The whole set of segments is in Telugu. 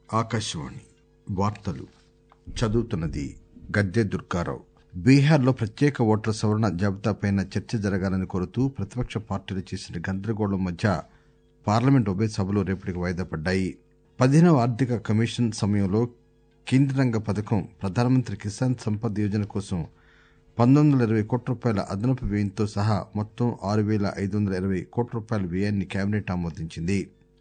ఆకాశవాణి వార్తలు చదువుతున్నది గద్దె దుర్గారావు బీహార్లో ప్రత్యేక ఓటర్ల సవరణ జాబితాపై చర్చ జరగాలని కోరుతూ ప్రతిపక్ష పార్టీలు చేసిన గందరగోళం మధ్య పార్లమెంట్ ఉభయ సభలు రేపటికి వాయిదా పడ్డాయి పదిహేనవ ఆర్థిక కమిషన్ సమయంలో కేంద్ర రంగ పథకం ప్రధానమంత్రి కిసాన్ సంపద్ యోజన కోసం పంతొమ్మిది వందల ఇరవై కోట్ల రూపాయల అదనపు వ్యయంతో సహా మొత్తం ఆరు పేల ఐదు వందల ఇరవై కోట్ల రూపాయల వ్యయాన్ని కేబినెట్ ఆమోదించింది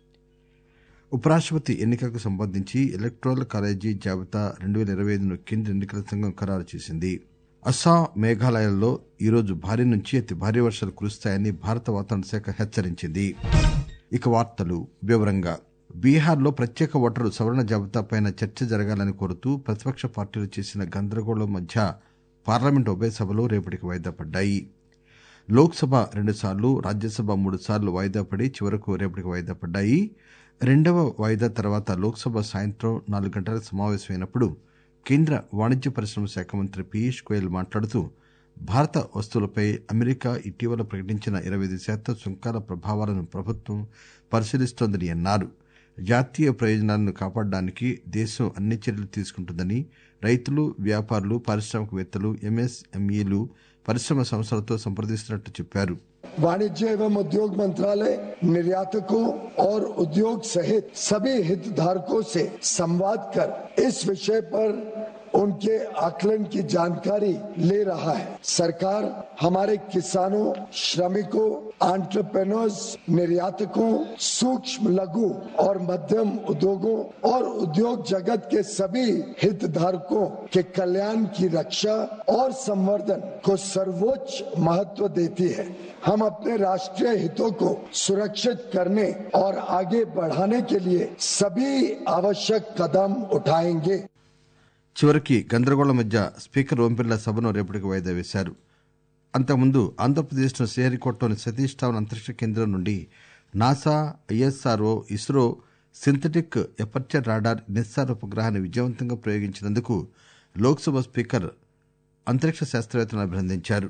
ఉపరాష్టపతి ఎన్నికలకు సంబంధించి ఎలక్టోరల్ కాలేజీ జాబితా రెండు పేల ఇరవై ఐదును కేంద్ర ఎన్నికల సంఘం ఖరారు చేసింది అస్సాం మేఘాలయల్లో ఈరోజు భారీ నుంచి అతి భారీ వర్షాలు కురుస్తాయని భారత వాతావరణ శాఖ హెచ్చరించింది ఇక వార్తలు వివరంగా బీహార్లో ప్రత్యేక ఓటరు సవరణ జాబితాపై చర్చ జరగాలని కోరుతూ ప్రతిపక్ష పార్టీలు చేసిన గందరగోళం మధ్య పార్లమెంట్ ఉభయ సభలు రేపటికి వాయిదా పడ్డాయి లోక్ సభ రెండుసార్లు రాజ్యసభ మూడు సార్లు వాయిదా పడి చివరకు రేపటికి వాయిదా పడ్డాయి రెండవ వాయిదా తర్వాత లోక్ సభ సాయంత్రం నాలుగు గంటలకు సమావేశమైనప్పుడు కేంద్ర వాణిజ్య పరిశ్రమల శాఖ మంత్రి పీయూష్ గోయల్ మాట్లాడుతూ భారత వస్తువులపై అమెరికా ఇటీవల ప్రకటించిన ఇరవై ఐదు శాతం సుంకాల ప్రభావాలను ప్రభుత్వం పరిశీలిస్తోందని అన్నారు జాతీయ ప్రయోజనాలను కాపాడడానికి దేశం అన్ని చర్యలు తీసుకుంటుందని రైతులు వ్యాపారులు పారిశ్రామికవేత్తలు ఎంఎస్ఎంఈలు పరిశ్రమ సంస్థలతో సంప్రదిస్తున్నట్టు చెప్పారు वाणिज्य एवं उद्योग मंत्रालय निर्यातकों और उद्योग सहित सभी हितधारकों से संवाद कर इस विषय पर उनके आकलन की जानकारी ले रहा है सरकार हमारे किसानों श्रमिकों एंटरप्रेन्योर्स निर्यातकों सूक्ष्म लघु और मध्यम उद्योगों और उद्योग जगत के सभी हितधारकों के कल्याण की रक्षा और संवर्धन को सर्वोच्च महत्व देती है हम अपने राष्ट्रीय हितों को सुरक्षित करने और आगे बढ़ाने के लिए सभी आवश्यक कदम उठाएंगे చివరికి గందరగోళం మధ్య స్పీకర్ ఓం బిర్లా సభను రేపటికి వాయిదా వేశారు అంతకుముందు ఆంధ్రప్రదేశ్లోని శ్రీహరికోటలోని సతీష్ ధావన్ అంతరిక్ష కేంద్రం నుండి NASA ISRO ISRO synthetic aperture radar NISAR ఉపగ్రహాన్ని విజయవంతంగా ప్రయోగించినందుకు లోక్సభ స్పీకర్ అంతరిక్ష శాస్త్రవేత్తలను అభినందించారు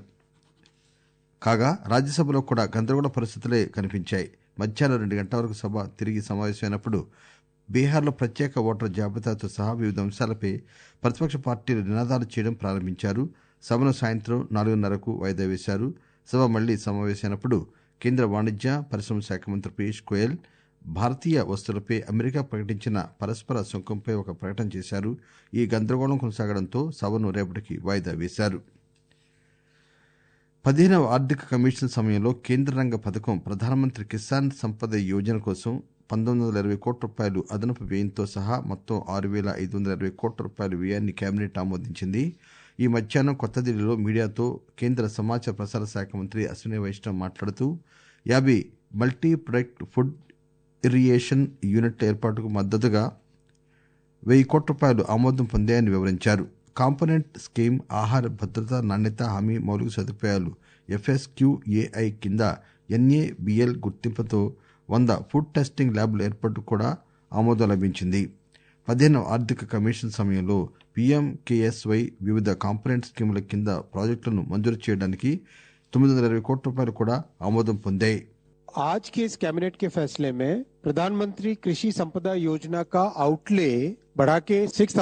కాగా రాజ్యసభలో కూడా గందరగోళ పరిస్థితులే కనిపించాయి మధ్యాహ్నం రెండు గంటల వరకు సభ తిరిగి సమావేశమైనప్పుడు బీహార్లో ప్రత్యేక ఓటరు జాబితాతో సహా వివిధ అంశాలపై ప్రతిపక్ష పార్టీలు నినాదాలు చేయడం ప్రారంభించారు సభను సాయంత్రం నాలుగున్నరకు వాయిదా వేశారు సభ మళ్లీ సమావేశమైనప్పుడు కేంద్ర వాణిజ్య పరిశ్రమ శాఖ మంత్రి పీయూష్ గోయల్ భారతీయ వస్తువులపై అమెరికా ప్రకటించిన పరస్పర సుంకంపై ఒక ప్రకటన చేశారు ఈ గందరగోళం కొనసాగడంతో సభను రేపటికి వాయిదా వేశారు పదిహేనవ ఆర్థిక కమిషన్ సమయంలో కేంద్ర రంగ పథకం ప్రధానమంత్రి కిసాన్ సంపద యోజన కోసం పంతొమ్మిది వందల ఇరవై కోట్ల రూపాయలు అదనపు వ్యయంతో సహా మొత్తం ఆరు వేల ఐదు వందల ఇరవై కోట్ల రూపాయల వ్యయాన్ని కేబినెట్ ఆమోదించింది ఈ మధ్యాహ్నం కొత్తదిల్లీలో మీడియాతో కేంద్ర సమాచార ప్రసార శాఖ మంత్రి అశ్విని వైష్ణవ్ మాట్లాడుతూ యాభై మల్టీ ప్రొడక్ట్ ఫుడ్ ఇరియేషన్ యూనిట్ల ఏర్పాటుకు మద్దతుగా వెయ్యి కోట్ల రూపాయలు ఆమోదం పొందాయని వివరించారు కాంపోనెంట్ స్కీమ్ ఆహార భద్రత నాణ్యత హామీ మౌలిక సదుపాయాలు ఎఫ్ఎస్క్యూఏఐ కింద ఎన్ఏబిఎల్ గుర్తింపుతో వంద ఫుడ్ టెస్టింగ్ ల్యాబ్ల ఏర్పాటుకు కూడా ఆమోదం లభించింది పదిహేనవ ఆర్థిక కమిషన్ సమయంలో పీఎంకేఎస్వై వివిధ కాంపోనెంట్ స్కీముల కింద ప్రాజెక్టులను మంజూరు చేయడానికి తొమ్మిది వందల ఇరవై కోట్ల రూపాయలు కూడా ఆమోదం పొందాయి आज के इस कैबिनेट के फैसले में प्रधानमंत्री कृषि संपदा योजना का आउटले बढ़ा के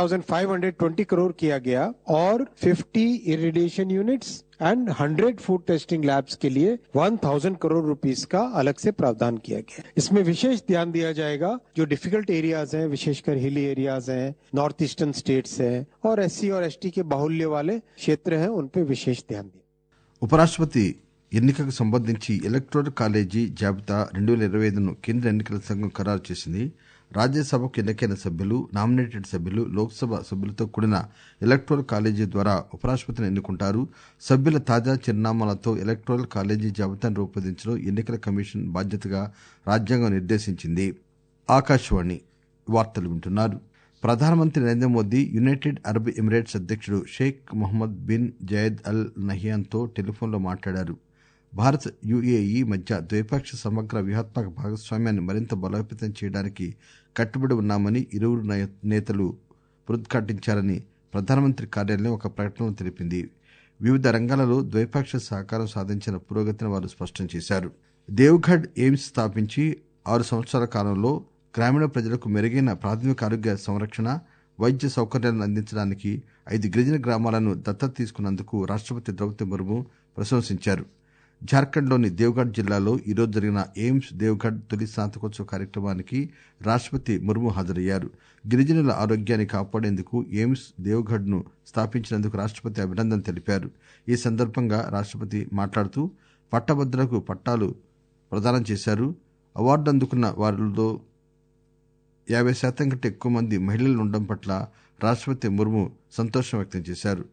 6,520 करोड़ किया गया और 50 irradiation units and 100 food testing labs के लिए 1,000 करोड़ रुपीस का अलग से प्रावधान किया गया इसमें विशेष ध्यान दिया जाएगा जो डिफिकल्ट एरियाज हैं विशेषकर हिली एरियाज हैं नॉर्थ ईस्टर्न स्टेट्स हैं और एससी और एसटी के बाहुल्य वाले क्षेत्र हैं उन पे विशेष ध्यान दिया ఉపరాష్టపతి ఎన్నికకు సంబంధించి ఎలక్టోరల్ కాలేజీ జాబితా రెండు వేల ఇరవై ఐదును కేంద్ర ఎన్నికల సంఘం ఖరారు చేసింది రాజ్యసభకు ఎన్నికైన సభ్యులు నామినేటెడ్ సభ్యులు లోక్సభ సభ్యులతో కూడిన ఎలక్టోరల్ కాలేజీ ద్వారా ఉపరాష్టపతిని ఎన్నుకుంటారు సభ్యుల తాజా చిరునామాలతో ఎలక్టోరల్ కాలేజీ జాబితాను రూపొందించడం ఎన్నికల కమిషన్ బాధ్యతగా రాజ్యాంగం నిర్దేశించింది ఆకాశవాణి వార్తలు వింటున్నారు ప్రధానమంత్రి Narendra Modi United Arab Emirates అధ్యక్షుడు Sheikh Mohammed bin Zayed Al నహియాన్తో టెలిఫోన్లో మాట్లాడారు భారత్ యుఏఈ మధ్య ద్వైపాక్షిక సమగ్ర వ్యూహాత్మక భాగస్వామ్యాన్ని మరింత బలోపేతం చేయడానికి కట్టుబడి ఉన్నామని ఇరువురు నేతలు పునరుద్ఘాటించారని ప్రధానమంత్రి కార్యాలయం ఒక ప్రకటనలో తెలిపింది వివిధ రంగాలలో ద్వైపాక్షిక సహకారం సాధించిన పురోగతిని వారు స్పష్టం చేశారు దేవ్గఢ్ ఎయిమ్స్ స్థాపించి ఆరు సంవత్సరాల కాలంలో గ్రామీణ ప్రజలకు మెరుగైన ప్రాథమిక ఆరోగ్య సంరక్షణ వైద్య సౌకర్యాలను అందించడానికి ఐదు గిరిజన గ్రామాలను దత్తత తీసుకున్నందుకు రాష్టపతి ద్రౌపది ముర్ము ప్రశంసించారు జార్ఖండ్లోని దేవ్గఢ్ జిల్లాలో ఈరోజు జరిగిన ఎయిమ్స్ దేవ్గఢ్ తొలి స్నాతకోత్సవ కార్యక్రమానికి రాష్టపతి ముర్ము హాజరయ్యారు గిరిజనుల ఆరోగ్యాన్ని కాపాడేందుకు ఎయిమ్స్ దేవ్గఢ్ ను స్థాపించినందుకు రాష్టపతి అభినందన తెలిపారు ఈ సందర్భంగా రాష్టపతి మాట్లాడుతూ పట్టభద్రులకు పట్టాలు ప్రదానం చేశారు అవార్డు అందుకున్న వారిలో యాభై శాతం కంటే ఎక్కువ మంది మహిళలు ఉండడం పట్ల రాష్టపతి ముర్ము సంతోషం వ్యక్తం చేశారు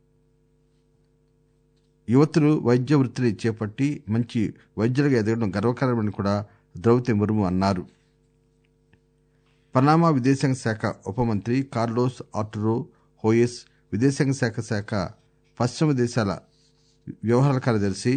యువతులు వైద్య వృత్తిని చేపట్టి మంచి వైద్యులుగా ఎదగడం గర్వకారణమని కూడా ద్రౌపది ముర్ము అన్నారు పనామా విదేశాంగ శాఖ ఉప మంత్రి కార్లోస్ ఆర్టురో హోయెస్ విదేశాంగ శాఖ శాఖ పశ్చిమ దేశాల వ్యవహారాల కార్యదర్శి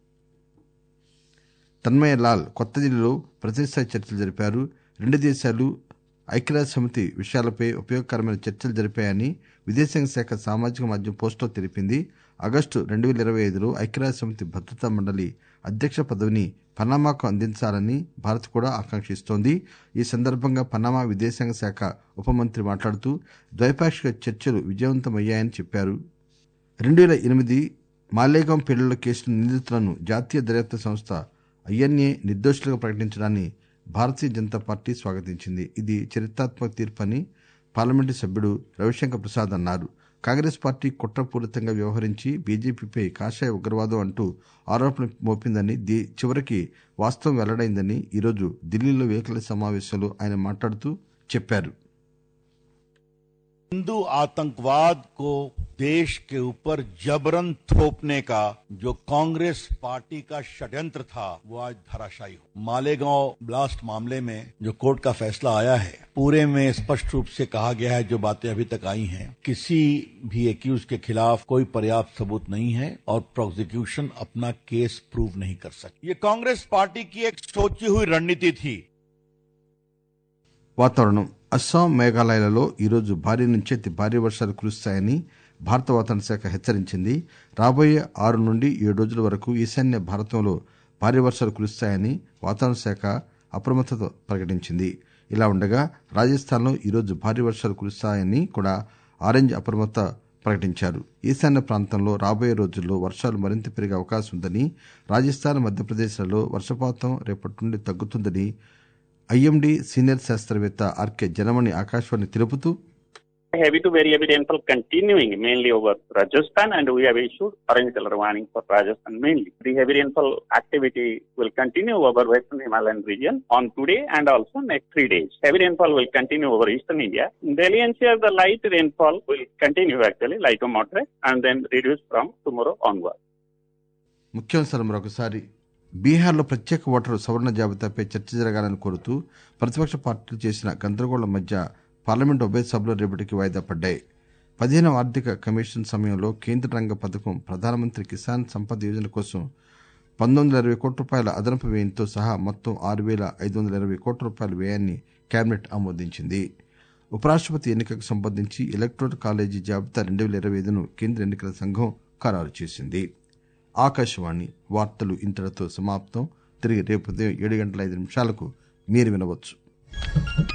తన్మయ లాల్ కొత్త ఢిల్లీలో ప్రతిష్టాయి చర్చలు జరిపారు రెండు దేశాలు ఐక్యరాజ్య సమితి విషయాలపై ఉపయోగకరమైన చర్చలు జరిపాయని విదేశాంగ శాఖ సామాజిక మాధ్యమం పోస్టులో తెలిపింది ఆగస్టు రెండు వేల ఇరవై ఐదులో ఐక్యరాజ్య సమితి భద్రతా మండలి అధ్యక్ష పదవిని పనామాకు అందించాలని భారత్ కూడా ఆకాంక్షిస్తోంది ఈ సందర్భంగా పనామా విదేశాంగ శాఖ ఉప మంత్రి మాట్లాడుతూ ద్వైపాక్షిక చర్చలు విజయవంతమయ్యాయని చెప్పారు రెండు వేల ఎనిమిది మాలేగాం పేలుళ్ల కేసుల నిందితులను జాతీయ దర్యాప్తు సంస్థ ఐఎన్ఏ నిర్దోషులుగా ప్రకటించడాన్ని భారతీయ జనతా పార్టీ స్వాగతించింది ఇది చరిత్రాత్మక తీర్పని పార్లమెంటు సభ్యుడు రవిశంకర్ ప్రసాద్ అన్నారు కాంగ్రెస్ పార్టీ కుట్రపూరితంగా వ్యవహరించి బీజేపీపై కాషాయ ఉగ్రవాదం అంటూ ఆరోపణలు మోపిందని దీ- చివరికి వాస్తవం వెల్లడైందని ఈరోజు ఢిల్లీలో విలేకరుల సమావేశంలో ఆయన మాట్లాడుతూ చెప్పారు हिंदू आतंकवाद को देश के ऊपर जबरन थोपने का जो कांग्रेस पार्टी का षड्यंत्र था वो आज धराशायी हो मालेगांव ब्लास्ट मामले में जो कोर्ट का फैसला आया है पूरे में स्पष्ट रूप से कहा गया है जो बातें अभी तक आई हैं किसी भी एक्यूज के खिलाफ कोई पर्याप्त सबूत नहीं है और प्रोसिक्यूशन अपना केस प्रूव नहीं कर सकती ये कांग्रेस पार्टी की एक सोची हुई रणनीति थी వాతావరణం అస్సాం మేఘాలయాలలో ఈరోజు భారీ నుంచి అతి భారీ వర్షాలు కురుస్తాయని భారత వాతావరణ శాఖ హెచ్చరించింది రాబోయే ఆరు నుండి ఏడు రోజుల వరకు ఈశాన్య భారతంలో భారీ వర్షాలు కురుస్తాయని వాతావరణ శాఖ అప్రమత్తత ప్రకటించింది ఇలా ఉండగా రాజస్థాన్లో ఈరోజు భారీ వర్షాలు కురుస్తాయని కూడా ఆరెంజ్ అప్రమత్త ప్రకటించారు ఈశాన్య ప్రాంతంలో రాబోయే రోజుల్లో వర్షాలు మరింత పెరిగే అవకాశం ఉందని రాజస్థాన్ మధ్యప్రదేశ్లలో వర్షపాతం రేపటి నుండి తగ్గుతుందని ఐఎండీ సీనియర్ శాస్త్రవేత్త ఆర్కే జనమణి ఆకాశవాణి తెలుపుతూ heavy to very heavy rainfall continuing mainly over Rajasthan and we have issued orange color warning for Rajasthan mainly. The heavy rainfall activity will continue over western Himalayan region on today and also next three days. Heavy rainfall will continue over eastern India. In Delhi NCR the light rainfall will continue actually light to moderate and then reduce from tomorrow onward. ముఖ్యాంశాలు మరొకసారి బీహార్లో ప్రత్యేక ఓటరు సవరణ జాబితాపై చర్చ జరగాలని కోరుతూ ప్రతిపక్ష పార్టీలు చేసిన గందరగోళం మధ్య పార్లమెంటు ఉభయ సభలు రేపటికి వాయిదా పడ్డాయి పదిహేనవ ఆర్థిక కమిషన్ సమయంలో కేంద్ర రంగ పథకం ప్రధానమంత్రి కిసాన్ సంపద యోజన కోసం పంతొమ్మిది వందల ఇరవై కోట్ల రూపాయల అదనపు వ్యయంతో సహా మొత్తం ఆరు వేల ఐదు వందల ఇరవై కోట్ల రూపాయల వ్యయాన్ని కేబినెట్ ఆమోదించింది ఉపరాష్టపతి ఎన్నికకు సంబంధించి ఎలక్టోరల్ కాలేజీ జాబితా రెండు వేల ఇరవై ఐదును కేంద్ర ఎన్నికల సంఘం ఖరారు చేసింది ఆకాశవాణి వార్తలు ఇంతటితో సమాప్తం తిరిగి రేపు ఉదయం ఏడు గంటల ఐదు నిమిషాలకు మీరు వినవచ్చు